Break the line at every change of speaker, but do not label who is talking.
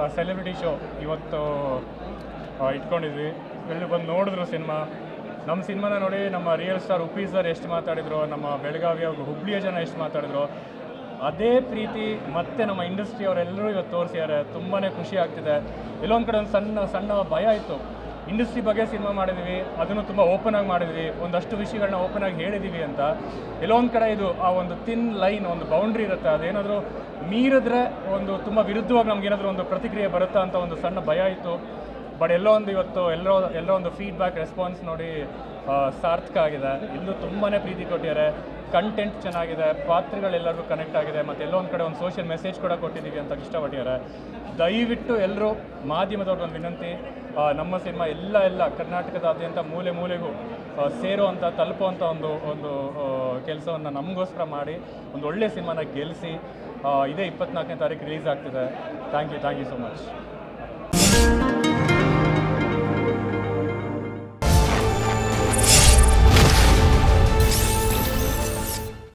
celebrity show ಇವತ್ತು ಆ, ಇಟ್ಕೊಂಡಿದ್ವಿ ಎಲ್ಲರೂ ಬಂದು ನೋಡಿದ್ರು ಸಿನಿಮಾ ನಮ್ಮ ಸಿನಿಮಾನ ನೋಡಿ ನಮ್ಮ ರಿಯಲ್ ಸ್ಟಾರ್ ಉಪ್ಪಿ ಸರ್ ಎಷ್ಟು ಮಾತಾಡಿದ್ರು ನಮ್ಮ ಬೆಳಗಾವಿಯ ಹುಬ್ಳಿಯ ಜನ ಎಷ್ಟು ಮಾತಾಡಿದ್ರು ಅದೇ ಪ್ರೀತಿ ಮತ್ತೆ ನಮ್ಮ ಇಂಡಸ್ಟ್ರಿ ಅವರೆಲ್ಲರೂ ಇವತ್ತು ತೋರಿಸಿದ್ದಾರೆ ತುಂಬಾ ಖುಷಿ ಆಗ್ತಿದೆ ಎಲ್ಲೊಂದು ಕಡೆ ಒಂದು ಸಣ್ಣ ಸಣ್ಣ ಭಯ ಇತ್ತು ಇಂಡಸ್ಟ್ರಿ ಬಗ್ಗೆ ಸಿನಿಮಾ ಮಾಡಿದ್ವಿ ಅದನ್ನು ತುಂಬ ಓಪನ್ ಆಗಿ ಮಾಡಿದ್ವಿ ಒಂದಷ್ಟು ವಿಷಯಗಳನ್ನ ಓಪನ್ ಆಗಿ ಹೇಳಿದ್ದೀವಿ ಅಂತ ಎಲ್ಲೊಂದು ಕಡೆ ಇದು ಆ ಒಂದು ತಿನ್ ಲೈನ್ ಒಂದು ಬೌಂಡ್ರಿ ಇರುತ್ತೆ ಅದೇನಾದರೂ ಮೀರಿದ್ರೆ ಒಂದು ತುಂಬ ವಿರುದ್ಧವಾಗಿ ನಮಗೇನಾದರೂ ಒಂದು ಪ್ರತಿಕ್ರಿಯೆ ಬರುತ್ತಾ ಅಂತ ಒಂದು ಸಣ್ಣ ಭಯ ಇತ್ತು ಬಟ್ ಎಲ್ಲೋ ಒಂದು ಇವತ್ತು ಎಲ್ಲೋ ಎಲ್ಲೋ ಒಂದು ಫೀಡ್ಬ್ಯಾಕ್ ರೆಸ್ಪಾನ್ಸ್ ನೋಡಿ ಆ, ಸಾರ್ಥಕ ಆಗಿದೆ ಇಲ್ಲೂ ತುಂಬಾ ಪ್ರೀತಿ ಕೊಟ್ಟಿದ್ದಾರೆ ಕಂಟೆಂಟ್ ಚೆನ್ನಾಗಿದೆ ಪಾತ್ರಗಳೆಲ್ಲರಿಗೂ ಕನೆಕ್ಟ್ ಆಗಿದೆ ಮತ್ತು ಎಲ್ಲೋ ಒಂದು ಕಡೆ ಒಂದು ಸೋಷಿಯಲ್ ಮೆಸೇಜ್ ಕೂಡ ಕೊಟ್ಟಿದ್ದೀವಿ ಅಂತ ಇಷ್ಟಪಟ್ಟಿದ್ದಾರೆ ದಯವಿಟ್ಟು ಎಲ್ಲರೂ ಮಾಧ್ಯಮದವ್ರಿಗೆ ಒಂದು ವಿನಂತಿ ಆ, ನಮ್ಮ ಸಿನಿಮಾ ಎಲ್ಲ ಎಲ್ಲ ಕರ್ನಾಟಕದಾದ್ಯಂತ ಮೂಲೆ ಮೂಲೆಗೂ ಆ, ಸೇರುವಂಥ ತಲುಪುವಂಥ ಒಂದು ಒಂದು ಕೆಲಸವನ್ನು ನಮಗೋಸ್ಕರ ಮಾಡಿ ಒಂದು ಒಳ್ಳೆಯ ಸಿನಿಮಾನ ಗೆಲ್ಲಿಸಿ ಇದೇ ಇಪ್ಪತ್ನಾಲ್ಕನೇ ತಾರೀಕು ರಿಲೀಸ್ ಆಗ್ತಿದೆ thank you thank you so much